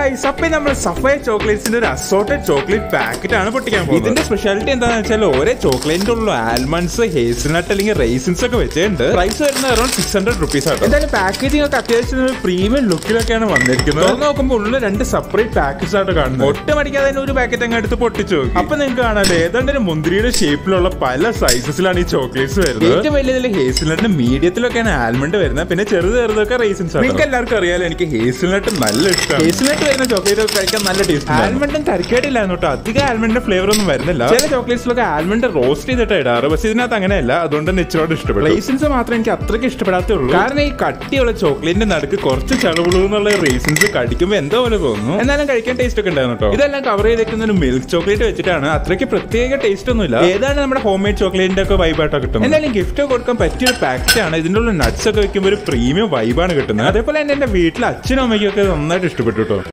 guys അപ്പൊ നമ്മൾ സഫയ ചോക്ലേറ്റ്സിന്റെ ഒരു അസോർട്ടഡ് ചോക്ലേറ്റ് പാക്കറ്റ് ആണ് പൊട്ടിക്കാൻ പോകുന്നത് ഇതിന്റെ സ്പെഷ്യാലിറ്റി എന്താണെന്ന് വെച്ചാൽ ഓരോ ചോക്ലേറ്റിന്റെ ഉള്ള ആൽമണ്ട്സ് ഹേസിനട്ട് അല്ലെങ്കിൽ റൈസിൻസ് ഒക്കെ വെച്ചിട്ടുണ്ട് പ്രൈസ് വരുന്നത് അറൌണ്ട് സിക്സ് ഹൺഡ്രഡ് റുപ്പീസ് ആണ് എന്തായാലും പാക്കേജിംഗ് ഒക്കെ അത്യാവശ്യം ഒരു പ്രീമിയം ലുക്കിലൊക്കെയാണ് വന്നിരിക്കുന്നത് തുറന്ന് നോക്കുമ്പോൾ ഉള്ള രണ്ട് സെപ്പറേറ്റ് പാക്കറ്റ്സ് ആയിട്ട് കാണുന്നത് ഒട്ടും അടിക്കാതെ തന്നെ ഒരു പാക്കറ്റ് അങ്ങ് എടുത്ത് പൊട്ടിച്ചു നോക്കി അപ്പൊ നിങ്ങൾക്ക് കാണാല്ലേ ഏതാണ്ട് ഒരു മുന്തിരിയുടെ ഷേപ്പിലുള്ള പല സൈസസിലാണ് ഈ ചോക്ലേറ്റ്സ് വരുന്നത് ഏറ്റവും വലിയതിൽ ഹേസിനട്ടിന് മീഡിയത്തിലൊക്കെയാണ് ആൽമണ്ട് വരുന്നത് പിന്നെ ചെറുത് ചെറുതൊക്കെ റൈസിൻസ് നിങ്ങൾക്ക് എല്ലാവർക്കും അറിയാലോ എനിക്ക് ഹേസിനട്ട് നല്ല ഇഷ്ടമാണ് ഹേസിനട്ട് വരുന്ന ചോക്ലേറ്റ് ഒക്കെ കഴിക്കാൻ നല്ല ടേസ്റ്റ് ആൽമണ്ടും തരക്കേടില്ലായിരുന്നു കേട്ടോ അധികം ആൽമണ്ടിന്റെ ഫ്ലേവർ ഒന്നും വരുന്നില്ല ചില ചോക്ലേറ്റ്സിലൊക്കെ ആൽമണ്ട് റോസ്റ്റ് ചെയ്തിട്ട് ഇടാറ് പക്ഷെ ഇതിനകത്ത് അങ്ങനെയല്ല അതുകൊണ്ട് തന്നെ ഇച്ചിരോട് ഇഷ്ടപ്പെട്ടു റൈസിൻസ് മാത്രം എനിക്ക് അത്രയ്ക്ക് ഇഷ്ടപ്പെടാത്തേ ഉള്ളൂ കാരണം ഈ കട്ടിയുള്ള ചോക്ലേറ്റിന്റെ നടുക്ക് കുറച്ച് ചളവുള്ളൂ എന്നുള്ള റൈസിൻസ് കടിക്കുമ്പോൾ എന്തോ പോലെ തോന്നുന്നു എന്നാലും കഴിക്കാൻ ടേസ്റ്റ് ഒക്കെ ഉണ്ടായിരുന്നു കേട്ടോ ഇതെല്ലാം കവർ ചെയ്തേക്കുന്ന ഒരു മിൽക്ക് ചോക്ലേറ്റ് വെച്ചിട്ടാണ് അത്രയ്ക്ക് പ്രത്യേക ടേസ്റ്റ് ഒന്നുമില്ല ഏതാണ് നമ്മുടെ ഹോം മെയ്ഡ് ചോക്ലേറ്റിന്റെ ഒക്കെ വൈബായിട്ടോ കിട്ടും എന്തായാലും ഗിഫ്റ്റ് കൊടുക്കാൻ പറ്റിയ ഒരു പാക്കറ്റ് ആണ് ഇതിന്റെ ഉള്ള നട്ട്സ് ഒക്കെ വെക്കുമ്പോൾ ഒരു പ്രീമിയം വൈബാണ് കിട്ടുന്നത് അതേപോലെ തന്നെ എന്റെ വീട്ടിൽ അച്ഛനും അമ്മയ്ക്കും ഒക്കെ നന്നായിട്ട് ഇഷ്ടപ്പെട്ടു കേട്ടോ